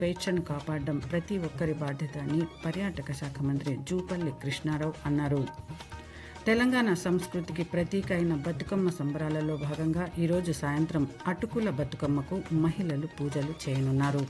స్వేచ్ఛను కాపాడడం ప్రతి ఒక్కరి బాధ్యత అని పర్యాటక శాఖ మంత్రి జూపల్లి కృష్ణారావు అన్నారు తెలంగాణ సంస్కృతికి ప్రతీక అయిన బతుకమ్మ సంబరాలలో భాగంగా ఈరోజు సాయంత్రం అటుకుల బతుకమ్మకు మహిళలు పూజలు చేయనున్నారు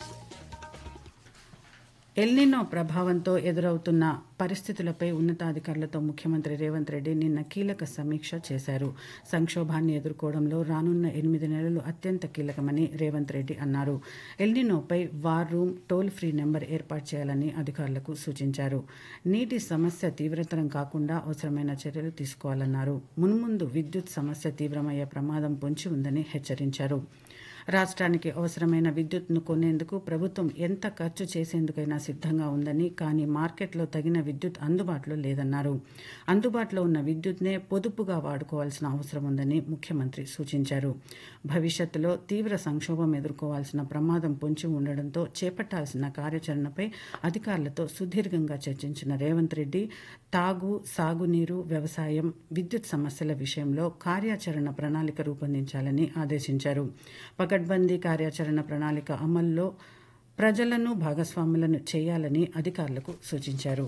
ఎల్నినో ప్రభావంతో ఎదురవుతున్న పరిస్థితులపై ఉన్నతాధికారులతో ముఖ్యమంత్రి రేవంత్ రెడ్డి నిన్న కీలక సమీక్ష చేశారు సంక్షోభాన్ని ఎదుర్కోవడంలో రానున్న ఎనిమిది నెలలు అత్యంత కీలకమని రేవంత్ రెడ్డి అన్నారు ఎల్నినోపై war room toll free number ఏర్పాటు చేయాలని అధికారులకు సూచించారు నీటి సమస్య తీవ్రతరం కాకుండా అవసరమైన చర్యలు తీసుకోవాలన్నారు మున్ముందు విద్యుత్ సమస్య తీవ్రమయ్యే ప్రమాదం పొంచి ఉందని హెచ్చరించారు రాష్ట్రానికి అవసరమైన విద్యుత్ను కొనేందుకు ప్రభుత్వం ఎంత ఖర్చు చేసేందుకైనా సిద్ధంగా ఉందని కానీ మార్కెట్లో తగిన విద్యుత్ అందుబాటులో లేదన్నారు అందుబాటులో ఉన్న విద్యుత్నే పొదుపుగా వాడుకోవాల్సిన అవసరం ఉందని ముఖ్యమంత్రి సూచించారు భవిష్యత్తులో తీవ్ర సంక్షోభం ఎదుర్కోవాల్సిన ప్రమాదం పొంచి ఉండడంతో చేపట్టాల్సిన కార్యాచరణపై అధికారులతో సుదీర్ఘంగా చర్చించిన రేవంత్ రెడ్డి తాగు సాగునీరు వ్యవసాయం విద్యుత్ సమస్యల విషయంలో కార్యాచరణ ప్రణాళిక రూపొందించాలని ఆదేశించారు పకడ్బందీ కార్యాచరణ ప్రణాళిక అమల్లో ప్రజలను భాగస్వాములను చేయాలని అధికారులకు సూచించారు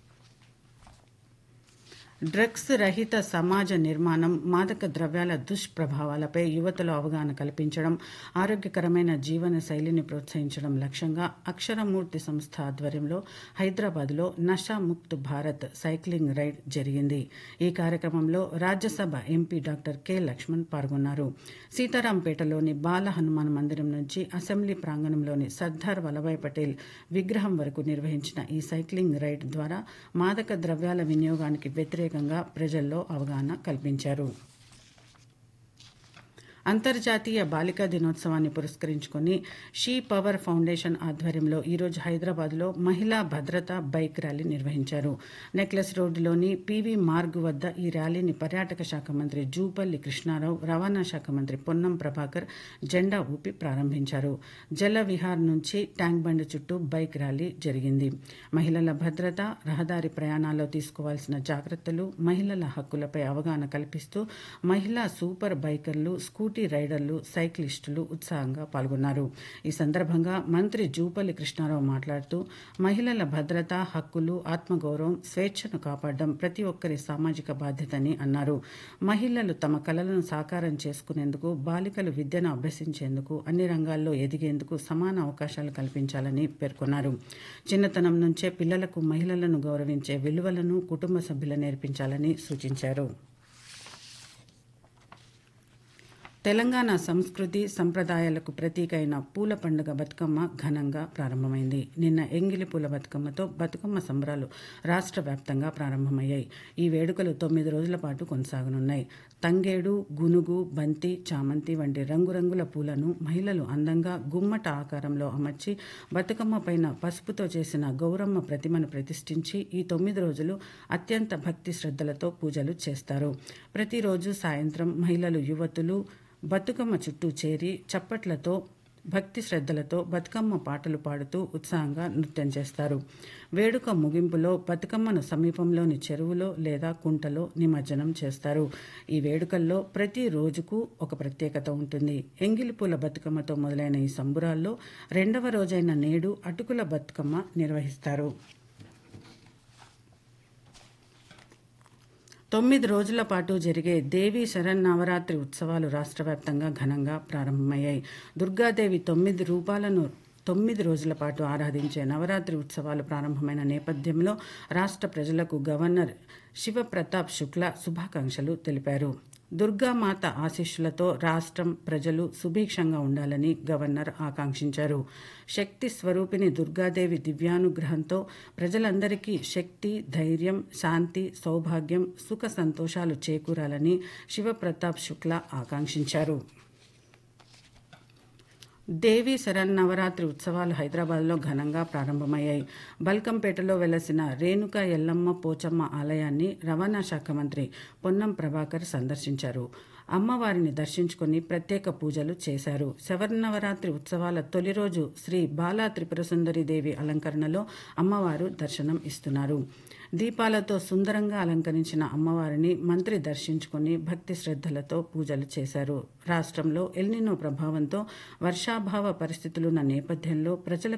డ్రగ్స్ రహిత సమాజ నిర్మాణం మాదక ద్రవ్యాల దుష్ప్రభావాలపై యువతలో అవగాహన కల్పించడం ఆరోగ్యకరమైన జీవన శైలిని ప్రోత్సహించడం లక్ష్యంగా అక్షరమూర్తి సంస్థ ఆధ్వర్యంలో హైదరాబాద్లో నషాముక్త్ భారత్ సైక్లింగ్ రైడ్ జరిగింది ఈ కార్యక్రమంలో Rajya Sabha MP doctor K Laxman పాల్గొన్నారు సీతారాంపేటలోని బాల హనుమాన్ మందిరం నుంచి అసెంబ్లీ ప్రాంగణంలోని సర్దార్ వల్లభాయ్ పటేల్ విగ్రహం వరకు నిర్వహించిన ఈ సైక్లింగ్ రైడ్ ద్వారా మాదక ద్రవ్యాల వినియోగానికి వ్యతిరేక వ్యతిరేకంగా ప్రజల్లో అవగాహన కల్పించారు అంతర్జాతీయ బాలికా దినోత్సవాన్ని పురస్కరించుకుని షీ పవర్ ఫౌండేషన్ ఆధ్వర్యంలో ఈరోజు హైదరాబాద్లో మహిళా భద్రత బైక్ ర్యాలీ నిర్వహించారు నెక్లెస్ రోడ్డులోని పీవీ మార్గ్ వద్ద ఈ ర్యాలీని పర్యాటక శాఖ మంత్రి జూపల్లి కృష్ణారావు రవాణా శాఖ మంత్రి పొన్నం ప్రభాకర్ జెండా ఊపి ప్రారంభించారు జల విహార్ నుంచి ట్యాంక్ బండ్ చుట్టూ బైక్ ర్యాలీ జరిగింది మహిళల భద్రత రహదారి ప్రయాణాల్లో తీసుకోవాల్సిన జాగ్రత్తలు మహిళల హక్కులపై అవగాహన కల్పిస్తూ మహిళా సూపర్ బైకర్లు స్కూటీ రైడర్లు సైక్లిస్టులు ఉత్సాహంగా పాల్గొన్నారు ఈ సందర్భంగా మంత్రి జూపల్లి కృష్ణారావు మాట్లాడుతూ మహిళల భద్రత హక్కులు ఆత్మగౌరవం స్వేచ్ఛను కాపాడడం ప్రతి ఒక్కరి సామాజిక బాధ్యతని అన్నారు మహిళలు తమ కలలను సాకారం చేసుకునేందుకు బాలికలు విద్యను అభ్యసించేందుకు అన్ని రంగాల్లో ఎదిగేందుకు సమాన అవకాశాలు కల్పించాలని పేర్కొన్నారు చిన్నతనం నుంచే పిల్లలకు మహిళలను గౌరవించే విలువలను కుటుంబ సభ్యులు నేర్పించాలని సూచించారు తెలంగాణ సంస్కృతి సంప్రదాయాలకు ప్రతీక అయిన పూల పండుగ బతుకమ్మ ఘనంగా ప్రారంభమైంది నిన్న ఎంగిలి పూల బతుకమ్మతో బతుకమ్మ సంబరాలు రాష్ట్ర వ్యాప్తంగా ప్రారంభమయ్యాయి ఈ వేడుకలు తొమ్మిది రోజుల పాటు కొనసాగనున్నాయి తంగేడు గునుగు బంతి చామంతి వంటి రంగురంగుల పూలను మహిళలు అందంగా గుమ్మట ఆకారంలో అమర్చి బతుకమ్మ పైన పసుపుతో చేసిన గౌరమ్మ ప్రతిమను ప్రతిష్ఠించి ఈ తొమ్మిది రోజులు అత్యంత భక్తి శ్రద్ధలతో పూజలు చేస్తారు ప్రతిరోజు సాయంత్రం మహిళలు యువతులు బతుకమ్మ చుట్టూ చేరి చప్పట్లతో భక్తి శ్రద్ధలతో బతుకమ్మ పాటలు పాడుతూ ఉత్సాహంగా నృత్యం చేస్తారు వేడుక ముగింపులో బతుకమ్మను సమీపంలోని చెరువులో లేదా కుంటలో నిమజ్జనం చేస్తారు ఈ వేడుకల్లో ప్రతి రోజుకు ఒక ప్రత్యేకత ఉంటుంది ఎంగిలిపూల బతుకమ్మతో మొదలైన ఈ సంబురాల్లో రెండవ రోజైన నేడు అటుకుల బతుకమ్మ నిర్వహిస్తారు తొమ్మిది రోజుల పాటు జరిగే దేవీ శరన్నవరాత్రి ఉత్సవాలు రాష్ట్ర వ్యాప్తంగా ఘనంగా ప్రారంభమయ్యాయి దుర్గాదేవి తొమ్మిది రూపాలను తొమ్మిది రోజుల పాటు ఆరాధించే నవరాత్రి ఉత్సవాలు ప్రారంభమైన నేపథ్యంలో రాష్ట్ర ప్రజలకు గవర్నర్ శివప్రతాప్ శుక్లా శుభాకాంక్షలు తెలిపారు దుర్గామాత ఆశీస్సులతో రాష్ట్రం ప్రజలు సుభిక్షంగా ఉండాలని గవర్నర్ ఆకాంక్షించారు శక్తి స్వరూపిణి దుర్గాదేవి దివ్యానుగ్రహంతో ప్రజలందరికీ శక్తి ధైర్యం శాంతి సౌభాగ్యం సుఖ సంతోషాలు చేకూరాలని శివప్రతాప్ శుక్లా ఆకాంక్షించారు దేవీ శరన్నవరాత్రి ఉత్సవాలు హైదరాబాద్లో ఘనంగా ప్రారంభమయ్యాయి బల్కంపేటలో వెలసిన రేణుక ఎల్లమ్మ పోచమ్మ ఆలయాన్ని రవాణా శాఖ మంత్రి పొన్నం ప్రభాకర్ సందర్శించారు అమ్మవారిని దర్శించుకుని ప్రత్యేక పూజలు చేశారు శవన్నవరాత్రి ఉత్సవాల తొలి రోజు శ్రీ బాలా త్రిపుర దేవి అలంకరణలో అమ్మవారు దర్శనం ఇస్తున్నారు దీపాలతో సుందరంగా అలంకరించిన అమ్మవారిని మంత్రి దర్శించుకుని భక్తి శ్రద్ధలతో పూజలు చేశారు రాష్ట్రంలో ఎల్నినో ప్రభావంతో వర్షాభావ పరిస్థితులున్న నేపథ్యంలో ప్రజల